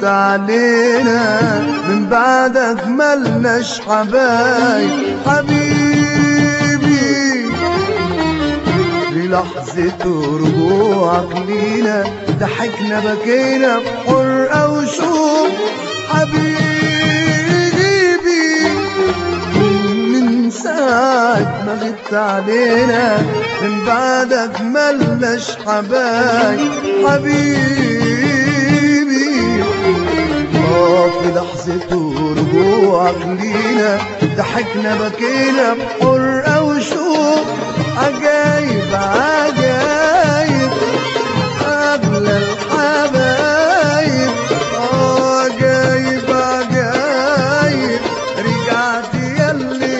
علينا من بعدك ملناش حبايب حبيبي للحظة رجوعك لينا ضحكنا بكينا بحرقة وشوق حبيبي من ساعة ما غبت علينا من بعدك ملناش حبايب حبيبي اه في لحظة رجوعك لينا ضحكنا بكينا بحرقة وشوق عجايب عجايب أغلى الحبايب اه عجايب عجايب رجعت ياللي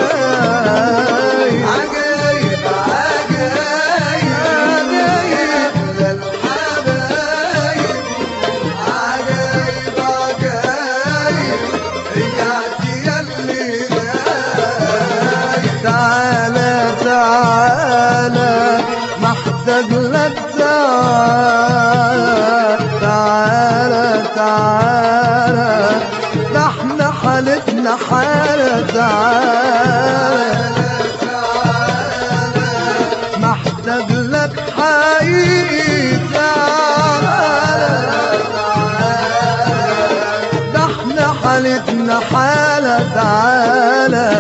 غايب عجايب عجايب عجايب أغلى الحبايب عجايب عجايب رجعت ياللي غايب تعالى تعالى محتاج لك تعالى تعالى تعالى ده احنا حالتنا حالة تعالى محتاج لك حقيقي تعالى ده احنا حالتنا حالة تعالى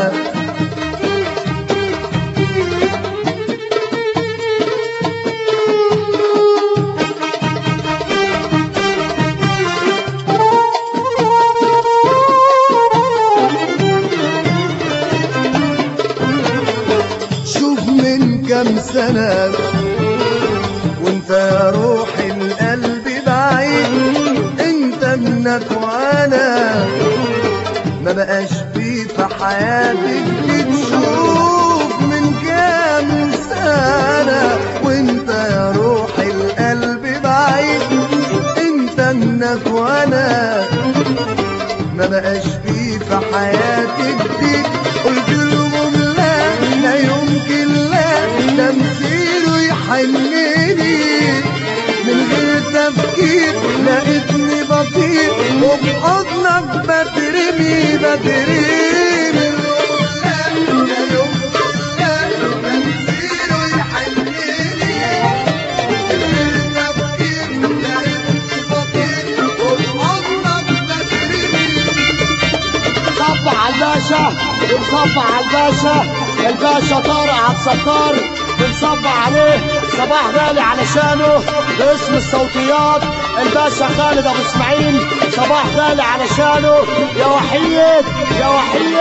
شوف من كم سنة وانت يا روح القلب بعيد انت منك وانا ما بقاش في في حياتك بتشوف من كام سنة وانت يا روح القلب بعيد انت منك وانا ما بقاش في في حياتك دي قلت لهم لا لا يمكن لا تمثيله يحنني من غير تفكير لقيتني بطيء وبحضنك بترمي بترمي لا يمكن لا تمثيله يحنني من غير تفكير لقيتني بطيء وبحضنك بترمي صبح على الباشا بنصبح على الباشا الباشا طارق عبد الستار بنصبح عليه صباح غالي علشانه باسم الصوتيات الباشا خالد ابو اسماعيل صباح غالي علشانه يا وحيد يا وحيد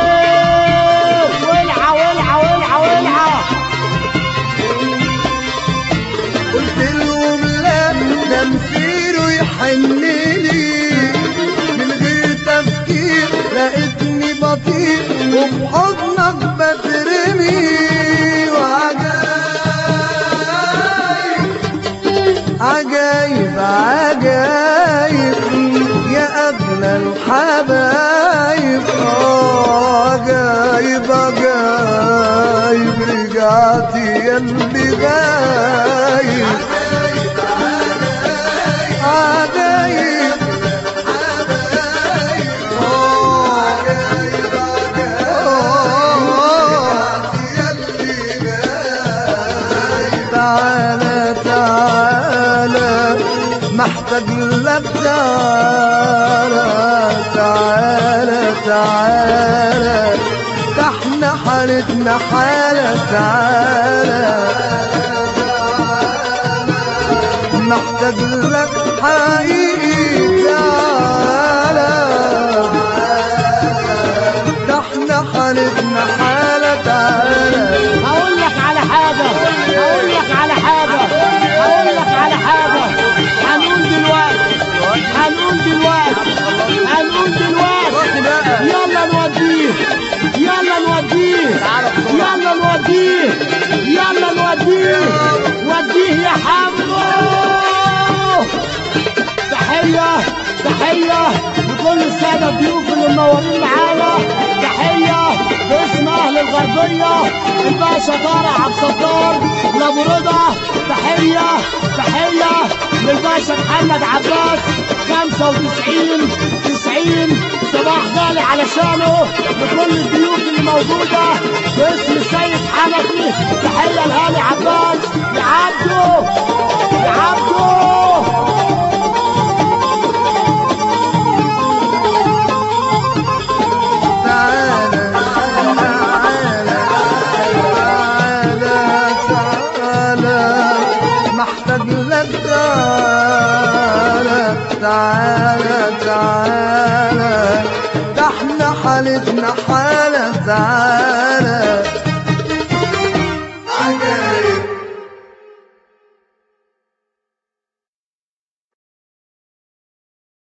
ولعه ولعه ولعه ولعه قلت لهم لا ده مسيره يحنني من غير تفكير لقيتني بطيء وبحضنك بترمي وعجايب عجايب عجايب يا أغلى الحبايب آه، عجايب عجايب رجعتي يا اللي غايب عجايب تعالى تعالى محتاج لك تعالى تعالى تعالى ده احنا حالتنا حالة تعالى محتاج لك حقيقي تعالى ده احنا حالتنا حالة تعالى هقول لك على حاجة هقول لك على حاجة هقول لك على حاجة هنقول دلوقتي هنقول دلوقتي هنقول دلوقتي يلا نوديه يلا نوديه يلا نوديه يلا نوديه وديه يا حمو تحية تحية لكل الساده الضيوف اللي منورين معانا تحيه باسم اهل الغربيه الباشا طارق عبد الستار لابو رضا تحيه تحيه للباشا محمد عباس 95 90 صباح غالي علشانه لكل الضيوف اللي موجوده باسم السيد حنفي تحيه لهاني عباس يا عبدو يا عبدو تعالى تعالى تعالى تعالى محتاج لك تعالى تعالى تعالى ده احنا حالتنا حالة تعالى